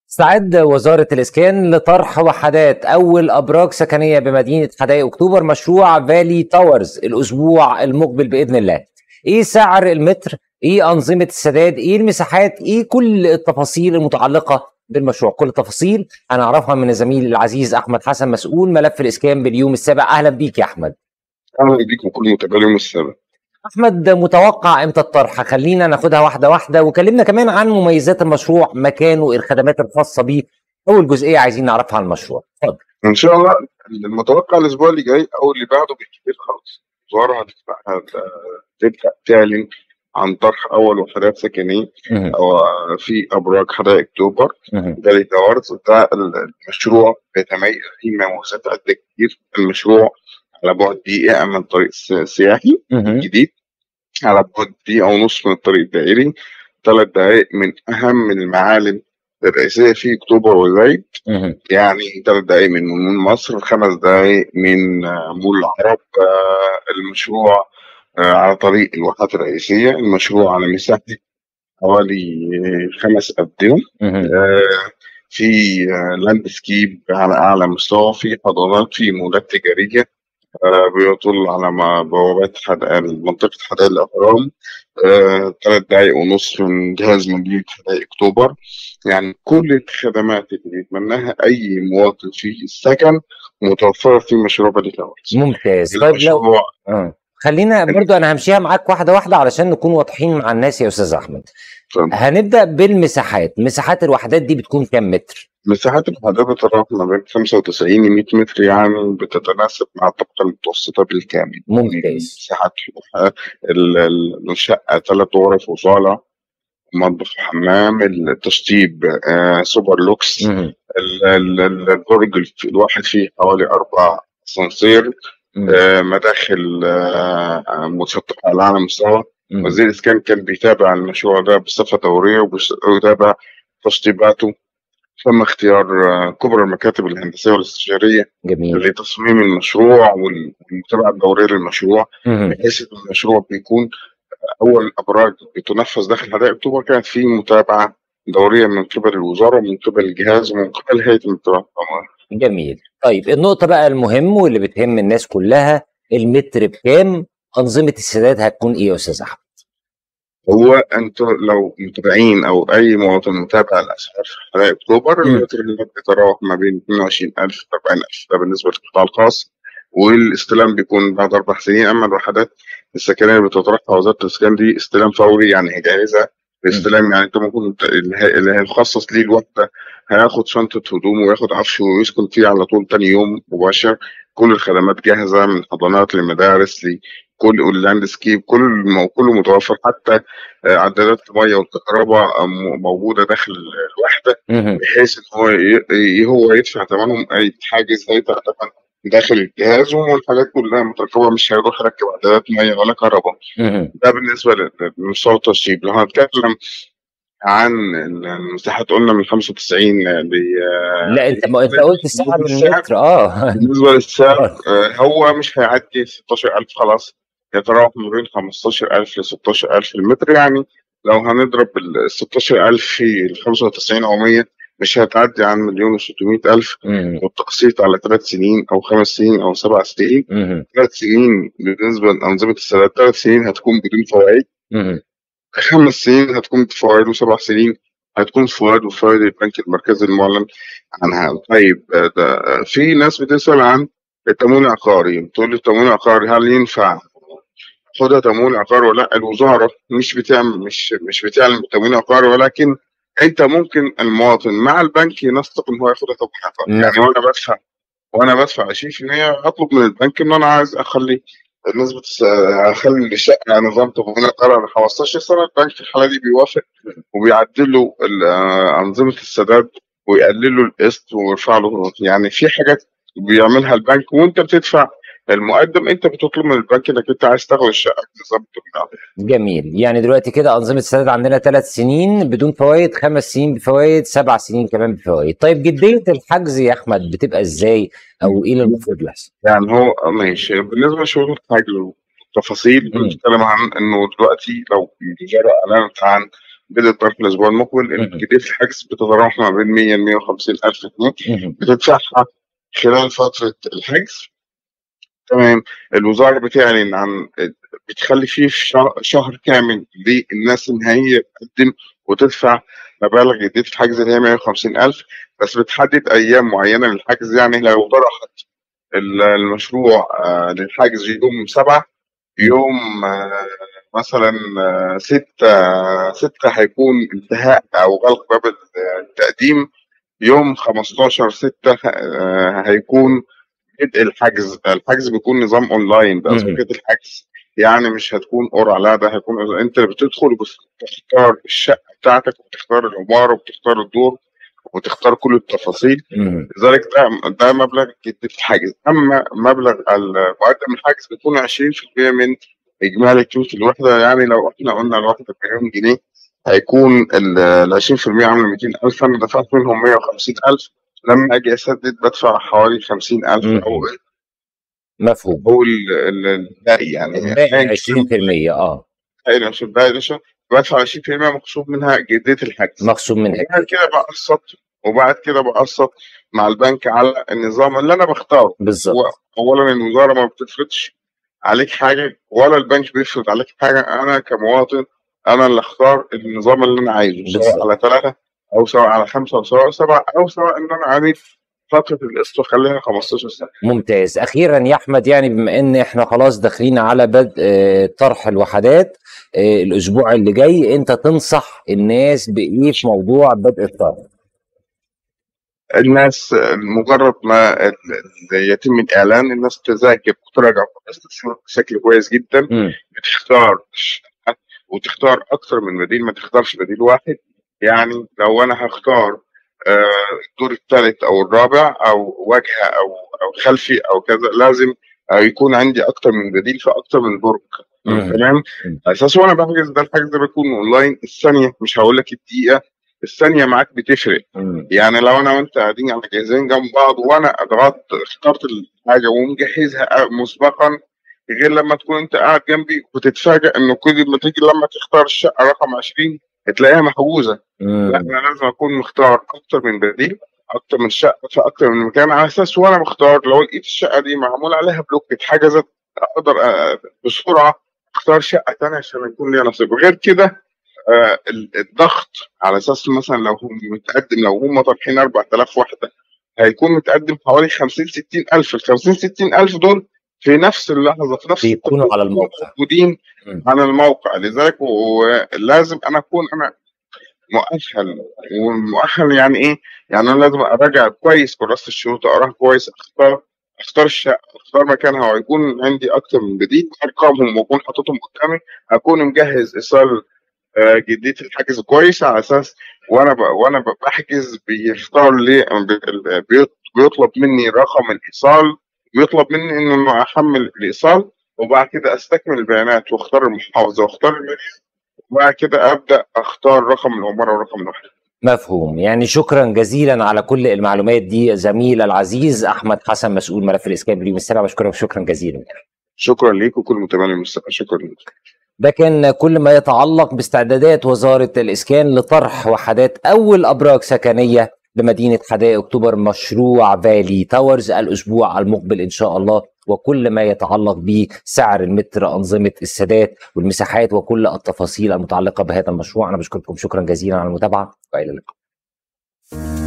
استعد وزارة الإسكان لطرح وحدات أول أبراج سكنية بمدينة حدائق أكتوبر مشروع فالي تاورز الأسبوع المقبل بإذن الله. إيه سعر المتر؟ إيه أنظمة السداد؟ إيه المساحات؟ إيه كل التفاصيل المتعلقة بالمشروع؟ كل التفاصيل هنعرفها من الزميل العزيز أحمد حسن مسؤول ملف الإسكان باليوم السابع أهلا بيك يا أحمد. اهلا بيك وكل متابعي يوم السابع احمد متوقع امتى الطرح خلينا ناخدها واحده واحده وكلمنا كمان عن مميزات المشروع مكانه الخدمات الخاصه بيه اول جزئيه عايزين نعرفها عن المشروع اتفضل ان شاء الله المتوقع الاسبوع اللي جاي او اللي بعده بالكثير خلاص الوزاره هتبقى- هت- تبدا تعلن عن طرح اول وحدات سكنيه مهم. او في ابراج حدائق اكتوبر مهم. ده اللي تاورز ده المشروع بيتميز فيه مميزات قد كتير المشروع على بعد دقيقه من الطريق الس- السياحي مهم. جديد على بعد دقيقة ونص من الطريق الدائري ثلاث دقائق من أهم المعالم الرئيسية في أكتوبر وزايد مهم. يعني ثلاث دقائق من مول مصر خمس دقائق من آه، مول العرب آه، المشروع آه، على طريق الواحات الرئيسية المشروع على مساحة حوالي آه، خمس أبدنة مهم. آه، في آه، لاندسكيب على أعلى مستوى في حضانات في مولات تجارية آه، بيطل على ما- بوابات حدائق منطقة حدائق الأهرام آه، ثلاث دقايق ونص من جهاز مدينة حدائق أكتوبر يعني كل الخدمات اللي يتمناها أي مواطن في السكن متوفرة في مشروع بديل الأورز ممتاز طيب لو المشروع آه. خلينا برضو انا همشيها معاك واحده واحده علشان نكون واضحين مع الناس يا استاذ احمد اتفضل. هنبدا بالمساحات مساحات الوحدات دي بتكون كام متر مساحات الوحدات بتتراوح ما بين 95 و 100 متر يعني بتتناسب مع الطبقة المتوسطة بالكامل ممتاز مساحات ال- ال- الشقة ثلاث غرف وصالة مطبخ وحمام التشطيب آه سوبر لوكس مهم. ال- ال- ال- البرج الف- الواحد فيه حوالي أربع أسانسير مهم. آه مداخل آه آه، مسطحة على أعلى مستوى مهم. وزير الإسكان كان بيتابع المشروع ده بصفة دورية وبيش- ويتابع تشطيباته تم اختيار آه، كبرى المكاتب الهندسية والاستشارية جميل لتصميم المشروع وال- والمتابعة الدورية للمشروع مهم. بحيث إن المشروع بيكون أول أبراج بتنفذ داخل حدائق أكتوبر كانت في متابعة دورية من قبل الوزارة ومن قبل الجهاز ومن قبل هيئة المتابعة جميل طيب النقطة بقى المهم واللي بتهم الناس كلها المتر بكام أنظمة السداد هتكون إيه يا أستاذ أحمد؟ هو انتوا لو متابعين او اي مواطن متابع الاسعار في حدائق اكتوبر مم. المتر هناك بيتراوح ما بين 22000 ل 40000 ده بالنسبه للقطاع الخاص والاستلام بيكون بعد اربع سنين اما الوحدات السكنيه اللي بتطرحها وزاره الاسكان دي استلام فوري يعني هي جاهزه للاستلام يعني انت ممكن ت- اللي هي- اللي هيخصص ليه الوحده هياخد شنطه هدوم وياخد عفش ويسكن فيه على طول تاني يوم مباشر كل الخدمات جاهزه من حضانات لمدارس لكل واللاندسكيب كل المو- كله متوفر حتى آه، عدادات الميه والكهرباء آه، م- موجوده داخل الوحده مهم. بحيث ان هو ي- ي- هو يدفع ثمنهم اي حاجز هيدفع ثمن داخل الجهاز والحاجات كلها متركبه مش هيروح يركب عدادات ميه ولا كهرباء مهم. ده بالنسبه لل- لمستوى التشطيب لو هنتكلم عن المساحات قلنا من 95 ل لا أنت ما أنت قلت السعر السعر- بالمتر أه بالنسبه للسعر آه، هو مش هيعدي 16000 خلاص يتراوح ما بين 15000 ل 16000 المتر يعني لو هنضرب ال 16000 في ال 95 او 100 مش هتعدي عن مليون و600 الف مهم. والتقسيط على ثلاث سنين او خمس سنين او سبع سنين مهم. ثلاث سنين بالنسبه لانظمه السداد ثلاث سنين هتكون بدون فوائد مهم. خمس سنين هتكون بفوائد وسبع سنين هتكون فوائد وفوائد البنك المركزي المعلن عنها طيب آه، ده آه، في ناس بتسأل عن التمويل العقاري تقول لي التمويل العقاري هل ينفع خدها تمويل عقاري ولا لا الوزارة مش بتعمل مش مش بتعلن تمويل عقاري ولكن انت ممكن المواطن مع البنك ينسق ان هو ياخدها تمويل عقاري نعم. يعني وانا بدفع وانا بدفع 20% اطلب من البنك ان انا عايز اخلي نسبة الس- اخلي الشقة نظام تمويل عقاري على 15 سنة البنك في الحالة دي بيوافق وبيعدل له ال- آه، أنظمة السداد ويقلل له القسط ويرفع له يعني في حاجات بيعملها البنك وانت بتدفع المقدم انت بتطلب من البنك انك انت عايز تاخد الشقه بنظام التمويل جميل يعني دلوقتي كده أنظمة السداد عندنا ثلاث سنين بدون فوائد خمس سنين بفوائد سبع سنين كمان بفوائد طيب جدية الحجز يا أحمد بتبقى إزاي أو إيه اللي المفروض يحصل؟ يعني هو ماشي بالنسبه لشغل الحجر والتفاصيل مم. بنتكلم عن انه دلوقتي لو الوزاره اعلنت عن بدء الطرح الاسبوع المقبل مهم. جديد الحجز بتتراوح ما بين 100 ل 150 الف جنيه مهم. بتدفعها خلال فتره الحجز تمام الوزاره بتعلن عن بتخلي فيه شه- شهر كامل للناس ان هي تقدم وتدفع مبالغ جديد الحجز اللي هي 150 الف بس بتحدد ايام معينه للحجز يعني لو طرحت ال- المشروع آه، للحجز يوم سبعة يوم آه، مثلا آه، ستة ستة هيكون انتهاء أو غلق باب التقديم يوم 15 ستة آه، هيكون بدء الحجز الحجز بيكون نظام اونلاين بأسبوعية الحجز يعني مش هتكون قرعة لا ده هيكون انت اللي بتدخل وبتختار الشقة بتاعتك وبتختار العمارة وبتختار الدور وتختار كل التفاصيل مهم. لذلك ده ده مبلغ جديد الحجز اما مبلغ المقدم الحجز بيكون 20% من اجمالي قيمه الوحده يعني لو احنا قلنا الوحده بمليون جنيه هيكون ال 20% عامله 200000 انا دفعت منهم 150000 لما اجي اسدد بدفع حوالي 50000 مم. او مفهوم هو ال- ال- الباقي يعني الباقي 20% اه الباقي الباقي ده بدفع 20% مخصوم منها جديه الحجز مخصوم منها وبعد كده بقسط وبعد كده بقسط مع البنك على النظام اللي انا بختاره بالظبط هو اولا الوزاره ما بتفرضش عليك حاجه ولا البنك بيفرض عليك حاجه انا كمواطن انا اللي اختار النظام اللي انا عايزه بالظبط. سواء على ثلاثه او سواء على خمسه او سواء سبعه او سواء ان انا عايز فتره القسط وخليها 15 سنه ممتاز اخيرا يا احمد يعني بما ان احنا خلاص داخلين على بدء آه، طرح الوحدات آه، الاسبوع اللي جاي انت تنصح الناس بايه في موضوع بدء الطرح الناس مجرد ما ال- ال- يتم الاعلان الناس تذاكر وتراجع وتستشير بشكل كويس جدا مم. بتختار الشقة وتختار أكتر من بديل ما تختارش بديل واحد يعني لو أنا هختار آه، الدور الثالث أو الرابع أو واجهة أو أو خلفي أو كذا لازم آه، يكون عندي أكتر من بديل في أكتر من برج مم. تمام مم. أساس وأنا بحجز ده الحجز ده بيكون أونلاين الثانية مش هقول لك الدقيقة الثانية معاك بتفرق مم. يعني لو انا وانت قاعدين على جهازين جنب بعض وانا ضغطت اخترت الحاجه ومجهزها مسبقا غير لما تكون انت قاعد جنبي وتتفاجئ انه كل ما تيجي لما تختار الشقه رقم 20 تلاقيها محجوزه مم. لا انا لازم اكون مختار اكتر من بديل اكتر من شقه في اكتر من مكان على اساس وانا بختار لو لقيت الشقه دي معمول عليها بلوك اتحجزت اقدر آه، بسرعه اختار شقه ثانيه عشان يكون لي نصيب غير كده آه، ال- الضغط على اساس مثلا لو هم متقدم لو هم طرحين 4000 وحده هيكون متقدم حوالي 50 60 الف ال 50 60 الف دول في نفس اللحظه في نفس بيكونوا التوقيت على الموقع. موجودين مم. على الموقع لذلك ولازم انا اكون انا مؤهل ومؤهل يعني ايه؟ يعني انا لازم اراجع كويس كراسه الشروط اقراها كويس اختار اختار الشقه اختار مكانها ويكون عندي اكتر من بديل ارقامهم واكون حاططهم قدامي اكون مجهز ايصال آه، جديه الحجز كويس على اساس وانا ب... وانا ب- بحجز بيختار لي ب- بيط- بيطلب مني رقم الايصال بيطلب مني انه أنا احمل الايصال وبعد كده استكمل البيانات واختار المحافظه واختار المدينة، وبعد كده ابدا اختار رقم العماره ورقم الوحده مفهوم يعني شكرا جزيلا على كل المعلومات دي زميل العزيز احمد حسن مسؤول ملف الاسكان بريم السابع بشكرك شكرا جزيلا شكرا ليك وكل متابعين المستقبل شكرا ليك ده كان كل ما يتعلق باستعدادات وزارة الإسكان لطرح وحدات أول أبراج سكنية بمدينة حدائق أكتوبر مشروع فالي تاورز الأسبوع المقبل إن شاء الله وكل ما يتعلق بسعر المتر أنظمة السداد والمساحات وكل التفاصيل المتعلقة بهذا المشروع أنا بشكركم شكرا جزيلا على المتابعة وإلى اللقاء